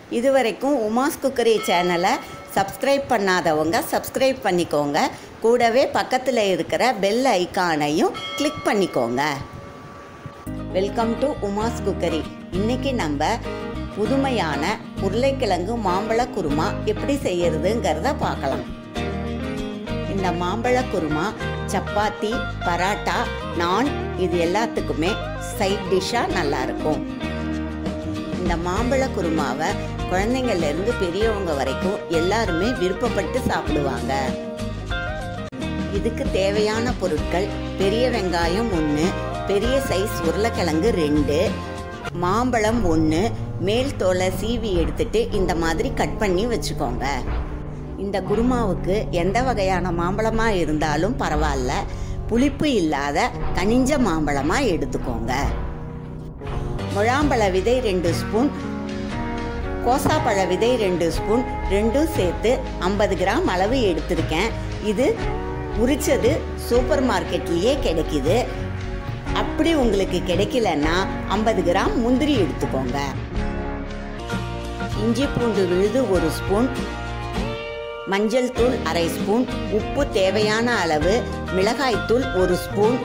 இதுவரைக்கும் உமாஸ் குக்கரி சேனலை சப்ஸ்கிரைப் பண்ணாதவங்க சப்ஸ்கிரைப் பண்ணிக்கோங்க கூடவே பக்கத்தில் இருக்கிற பெல் ஐகானையும் கிளிக் பண்ணிக்கோங்க வெல்கம் டு உமாஸ் குக்கரி இன்னைக்கு நம்ம புதுமையான உருளைக்கிழங்கு மாம்பழ குருமா எப்படி செய்யறதுங்கிறத பார்க்கலாம் இந்த மாம்பழ குருமா சப்பாத்தி பராட்டா நான் இது எல்லாத்துக்குமே சைட் டிஷ்ஷாக நல்லாயிருக்கும் இந்த மாம்பழ குருமாவை குழந்தைங்கள்லேருந்து பெரியவங்க வரைக்கும் எல்லாருமே விருப்பப்பட்டு சாப்பிடுவாங்க இதுக்கு தேவையான பொருட்கள் பெரிய வெங்காயம் ஒன்று பெரிய சைஸ் உருளைக்கிழங்கு ரெண்டு மாம்பழம் ஒன்று மேல் தோலை சீவி எடுத்துட்டு இந்த மாதிரி கட் பண்ணி வச்சுக்கோங்க இந்த குருமாவுக்கு எந்த வகையான மாம்பழமாக இருந்தாலும் பரவாயில்ல புளிப்பு இல்லாத கனிஞ்ச மாம்பழமாக எடுத்துக்கோங்க முழாம்பழ விதை ரெண்டு ஸ்பூன் கோசாப்பழ விதை ரெண்டு ஸ்பூன் ரெண்டும் சேர்த்து ஐம்பது கிராம் அளவு எடுத்திருக்கேன் இது உரிச்சது சூப்பர் மார்க்கெட்லேயே கிடைக்குது அப்படி உங்களுக்கு கிடைக்கலன்னா ஐம்பது கிராம் முந்திரி எடுத்துக்கோங்க இஞ்சி பூண்டு விழுது ஒரு ஸ்பூன் மஞ்சள் தூள் அரை ஸ்பூன் உப்பு தேவையான அளவு மிளகாய்த்தூள் ஒரு ஸ்பூன்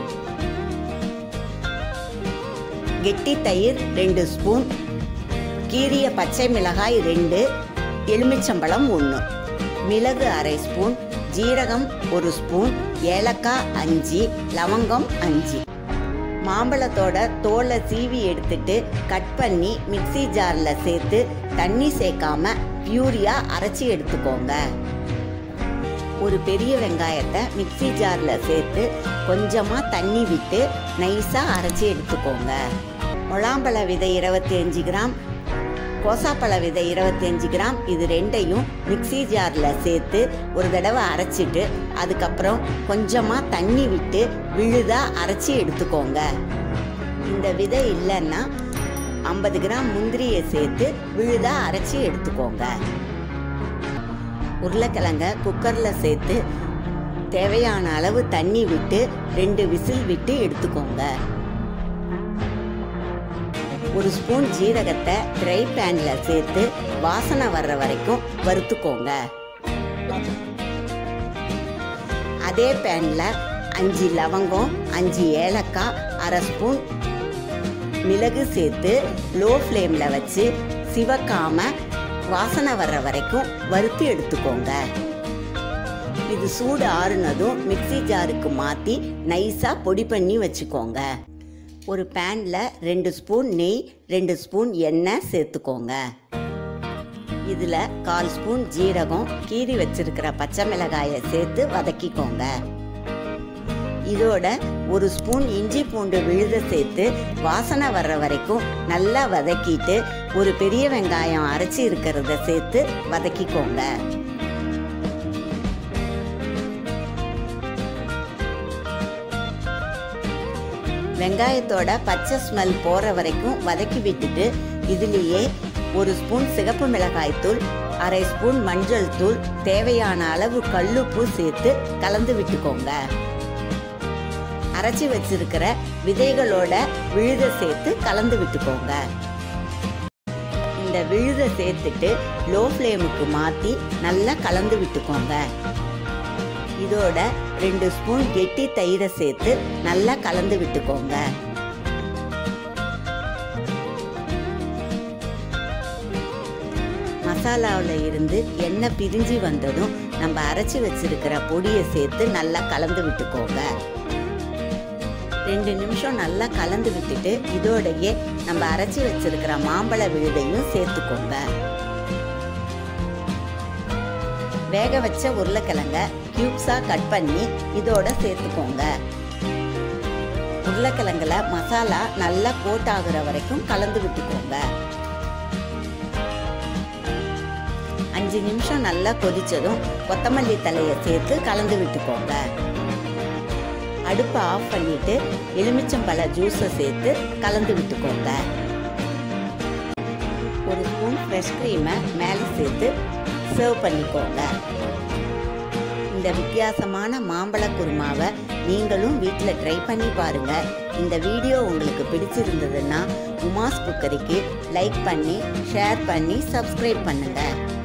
கெட்டி தயிர் ரெண்டு ஸ்பூன் கீரிய பச்சை மிளகாய் ரெண்டு எலுமிச்சம்பழம் ஒன்று மிளகு அரை ஸ்பூன் ஜீரகம் ஒரு ஸ்பூன் ஏலக்காய் அஞ்சு லவங்கம் அஞ்சு மாம்பழத்தோட தோலை சீவி எடுத்துட்டு கட் பண்ணி மிக்சி ஜாரில் சேர்த்து தண்ணி சேர்க்காம பியூரியா அரைச்சி எடுத்துக்கோங்க ஒரு பெரிய வெங்காயத்தை மிக்சி ஜாரில் சேர்த்து கொஞ்சமாக தண்ணி விட்டு நைஸாக அரைச்சி எடுத்துக்கோங்க முழாம்பழ விதை இருபத்தி அஞ்சு கிராம் கோசாப்பழ விதை இருபத்தி அஞ்சு கிராம் இது ரெண்டையும் மிக்சி ஜாரில் சேர்த்து ஒரு தடவை அரைச்சிட்டு அதுக்கப்புறம் கொஞ்சமாக தண்ணி விட்டு விழுதாக அரைச்சி எடுத்துக்கோங்க இந்த விதை இல்லைன்னா ஐம்பது கிராம் முந்திரியை சேர்த்து விழுதாக அரைச்சி எடுத்துக்கோங்க உருளைக்கிழங்க குக்கரில் சேர்த்து தேவையான அளவு தண்ணி விட்டு ரெண்டு விசில் விட்டு எடுத்துக்கோங்க ஒரு ஸ்பூன் ஜீரகத்தை ட்ரை பேனில் சேர்த்து வாசனை வர்ற வரைக்கும் வறுத்துக்கோங்க அதே பேனில் அஞ்சு லவங்கம் அஞ்சு ஏலக்காய் அரை ஸ்பூன் மிளகு சேர்த்து லோ ஃப்ளேமில் வச்சு சிவக்காம வாசனை வர்ற வரைக்கும் வறுத்து எடுத்துக்கோங்க இது சூடு ஆறுனதும் மிக்சி ஜாருக்கு மாற்றி நைஸாக பொடி பண்ணி வச்சுக்கோங்க ஒரு பேனில் ரெண்டு ஸ்பூன் நெய் ரெண்டு ஸ்பூன் எண்ணெய் சேர்த்துக்கோங்க இதில் கால் ஸ்பூன் ஜீரகம் கீறி வச்சிருக்கிற பச்சை மிளகாயை சேர்த்து வதக்கிக்கோங்க இதோட ஒரு ஸ்பூன் இஞ்சி பூண்டு விழுத சேர்த்து வாசனை வர்ற வரைக்கும் நல்லா வதக்கிட்டு ஒரு பெரிய வெங்காயம் அரைச்சி இருக்கிறத சேர்த்து வதக்கிக்கோங்க வெங்காயத்தோட பச்சை ஸ்மெல் போகிற வரைக்கும் வதக்கி விட்டுட்டு இதுலேயே ஒரு ஸ்பூன் சிகப்பு மிளகாய்த்தூள் அரை ஸ்பூன் மஞ்சள் தூள் தேவையான அளவு கல்லுப்பு சேர்த்து கலந்து விட்டுக்கோங்க அரைச்சி வச்சிருக்கிற விதைகளோட விழுத சேர்த்து கலந்து விட்டுக்கோங்க இந்த விழுத சேர்த்துட்டு லோ ஃப்ளேமுக்கு மாற்றி நல்லா கலந்து விட்டுக்கோங்க இதோட ரெண்டு ஸ்பூன் கெட்டி தயிரை சேர்த்து நல்லா கலந்து விட்டுக்கோங்க மசாலாவில் இருந்து எண்ணெய் பிரிஞ்சு வந்ததும் நம்ம அரைச்சி வச்சிருக்கிற பொடியை சேர்த்து நல்லா கலந்து விட்டுக்கோங்க ரெண்டு நிமிஷம் நல்லா கலந்து விட்டுட்டு இதோடையே நம்ம அரைச்சி வச்சிருக்கிற மாம்பழ விழுதையும் சேர்த்துக்கோங்க வேக வச்ச உருளைக்கிழங்க கியூப்ஸாக கட் பண்ணி இதோட சேர்த்துக்கோங்க உருளைக்கிழங்குல மசாலா நல்லா கோட் ஆகுற வரைக்கும் கலந்து விட்டுக்கோங்க அஞ்சு நிமிஷம் நல்லா கொதிச்சதும் கொத்தமல்லி தலையை சேர்த்து கலந்து விட்டுக்கோங்க அடுப்பை ஆஃப் பண்ணிட்டு எலுமிச்சம்பழ ஜூஸை சேர்த்து கலந்து விட்டுக்கோங்க ஒரு ஸ்பூன் ஃப்ரெஷ் க்ரீமை மேலே சேர்த்து சர்வ் பண்ணிக்கோங்க இந்த வித்தியாசமான மாம்பழ குருமாவை நீங்களும் வீட்டில் ட்ரை பண்ணி பாருங்க இந்த வீடியோ உங்களுக்கு பிடிச்சிருந்ததுன்னா உமாஸ் குக்கரிக்கு லைக் பண்ணி ஷேர் பண்ணி சப்ஸ்கிரைப் பண்ணுங்கள்